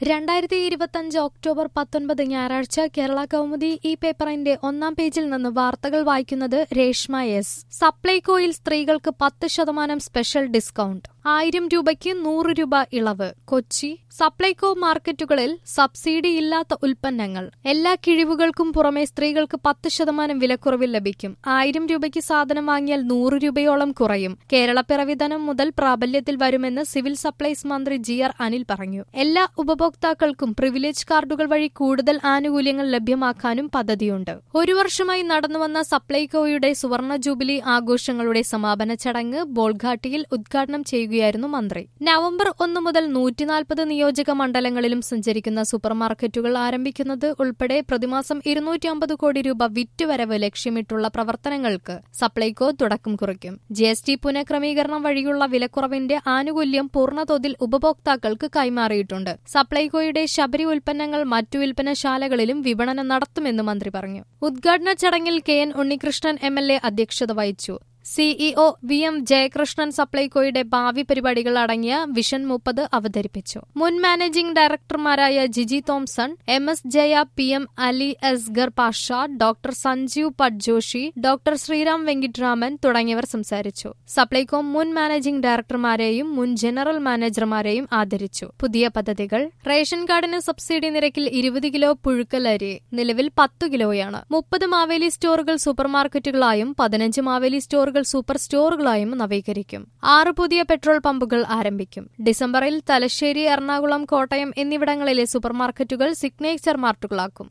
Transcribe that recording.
രണ്ടായിരത്തി ഇരുപത്തഞ്ച് ഒക്ടോബർ പത്തൊൻപത് ഞായറാഴ്ച കേരള കൗമുദി ഈ പേപ്പറിന്റെ ഒന്നാം പേജിൽ നിന്ന് വാർത്തകൾ വായിക്കുന്നത് രേഷ്മ എസ് സപ്ലൈകോയിൽ സ്ത്രീകൾക്ക് പത്ത് ശതമാനം സ്പെഷ്യൽ ഡിസ്കൗണ്ട് ആയിരം രൂപയ്ക്ക് നൂറ് രൂപ ഇളവ് കൊച്ചി സപ്ലൈകോ മാർക്കറ്റുകളിൽ സബ്സിഡി ഇല്ലാത്ത ഉൽപ്പന്നങ്ങൾ എല്ലാ കിഴിവുകൾക്കും പുറമെ സ്ത്രീകൾക്ക് പത്ത് ശതമാനം വിലക്കുറവിൽ ലഭിക്കും ആയിരം രൂപയ്ക്ക് സാധനം വാങ്ങിയാൽ നൂറ് രൂപയോളം കുറയും കേരളപ്പിറവി ധനം മുതൽ പ്രാബല്യത്തിൽ വരുമെന്ന് സിവിൽ സപ്ലൈസ് മന്ത്രി ജി ആർ അനിൽ പറഞ്ഞു എല്ലാ ഉപഭോക്താക്കൾക്കും പ്രിവിലേജ് കാർഡുകൾ വഴി കൂടുതൽ ആനുകൂല്യങ്ങൾ ലഭ്യമാക്കാനും പദ്ധതിയുണ്ട് ഒരു വർഷമായി നടന്നുവന്ന സപ്ലൈകോയുടെ സുവർണ ജൂബിലി ആഘോഷങ്ങളുടെ സമാപന ചടങ്ങ് ബോൾഘാട്ടിയിൽ ഉദ്ഘാടനം ചെയ്യുകയായിരുന്നു മന്ത്രി നവംബർ ഒന്ന് മുതൽ നൂറ്റിനാൽപ്പത് നിയോജക മണ്ഡലങ്ങളിലും സഞ്ചരിക്കുന്ന സൂപ്പർമാർക്കറ്റുകൾ ആരംഭിക്കുന്നത് ഉൾപ്പെടെ പ്രതിമാസം ഇരുന്നൂറ്റി അമ്പത് കോടി രൂപ വിറ്റുവരവ് ലക്ഷ്യമിട്ടുള്ള പ്രവർത്തനങ്ങൾക്ക് സപ്ലൈകോ തുടക്കം കുറിക്കും ജി എസ് ടി പുനഃക്രമീകരണം വഴിയുള്ള വിലക്കുറവിന്റെ ആനുകൂല്യം പൂർണ്ണതോതിൽ ഉപഭോക്താക്കൾക്ക് കൈമാറിയിട്ടുണ്ട് സപ്ലൈകോയുടെ ശബരി ഉൽപ്പന്നങ്ങൾ മറ്റു വിൽപ്പനശാലകളിലും വിപണനം നടത്തുമെന്ന് മന്ത്രി പറഞ്ഞു ഉദ്ഘാടന ചടങ്ങിൽ K N Unnikrishnan M L A അധ്യക്ഷത വഹിച്ചു സിഇഒ വി എം ജയകൃഷ്ണൻ സപ്ലൈകോയുടെ ഭാവി പരിപാടികൾ അടങ്ങിയ വിഷൻ മുപ്പത് അവതരിപ്പിച്ചു മുൻ മാനേജിംഗ് ഡയറക്ടർമാരായ Jiji Thomson M S Jaya P M Ali Asgar Pasha doctor Sanjeev Patjoshi doctor Sriram Venkitaraman തുടങ്ങിയവർ സംസാരിച്ചു സപ്ലൈകോ മുൻ മാനേജിംഗ് ഡയറക്ടർമാരെയും മുൻ ജനറൽ മാനേജർമാരെയും ആദരിച്ചു പുതിയ പദ്ധതികൾ റേഷൻ കാർഡിന് സബ്സിഡി നിരക്കിൽ ഇരുപത് കിലോ പുഴുക്കൽ അരി നിലവിൽ പത്തു കിലോയാണ് മുപ്പത് മാവേലി സ്റ്റോറുകൾ സൂപ്പർമാർക്കറ്റുകളായും പതിനഞ്ച് മാവേലി സ്റ്റോറുകൾ സൂപ്പർ സ്റ്റോറുകളായും നവീകരിക്കും ആറ് പുതിയ പെട്രോൾ പമ്പുകൾ ആരംഭിക്കും ഡിസംബറിൽ തലശ്ശേരി എറണാകുളം കോട്ടയം എന്നിവിടങ്ങളിലെ സൂപ്പർമാർക്കറ്റുകൾ സിഗ്നേച്ചർ മാർട്ടുകളാക്കും